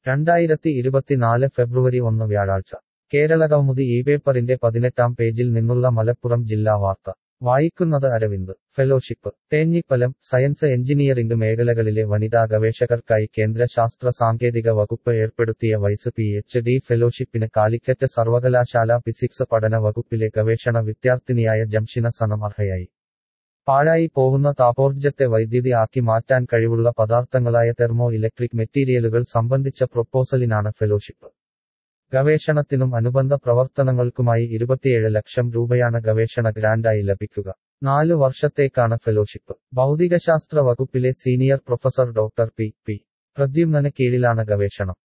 രണ്ടായിരത്തി ഇരുപത്തിനാല് ഫെബ്രുവരി ഒന്ന് വ്യാഴാഴ്ച കേരളകൗമുദി ഈ പേപ്പറിന്റെ പതിനെട്ടാം പേജിൽ നിന്നുള്ള മലപ്പുറം ജില്ലാ വാർത്ത വായിക്കുന്നത് Aravind fellowship Thenhipalam science engineering മേഖലകളിലെ വനിതാ ഗവേഷകർക്കായി കേന്ദ്ര ശാസ്ത്ര സാങ്കേതിക വകുപ്പ് ഏർപ്പെടുത്തിയ വൈസ് പി എച്ച് ഡി ഫെലോഷിപ്പിന് കാലിക്കറ്റ് സർവകലാശാല ഫിസിക്സ് പഠന വകുപ്പിലെ ഗവേഷണ വിദ്യാർത്ഥിനിയായ ജംഷിന സനം അർഹയായി പാഴായി പോകുന്ന താപോർജ്ജത്തെ വൈദ്യുതി ആക്കി മാറ്റാൻ കഴിവുള്ള പദാർത്ഥങ്ങളായ തെർമോ ഇലക്ട്രിക് മെറ്റീരിയലുകൾ സംബന്ധിച്ച പ്രൊപ്പോസലിനാണ് ഫെലോഷിപ്പ് ഗവേഷണത്തിനും അനുബന്ധ പ്രവർത്തനങ്ങൾക്കുമായി ഇരുപത്തിയേഴ് ലക്ഷം രൂപയാണ് ഗവേഷണ ഗ്രാന്റായി ലഭിക്കുക നാലു വർഷത്തേക്കാണ് ഫെലോഷിപ്പ് ഭൗതികശാസ്ത്ര വകുപ്പിലെ senior professor doctor P P പ്രദ്യുമ്നന് കീഴിലാണ് ഗവേഷണം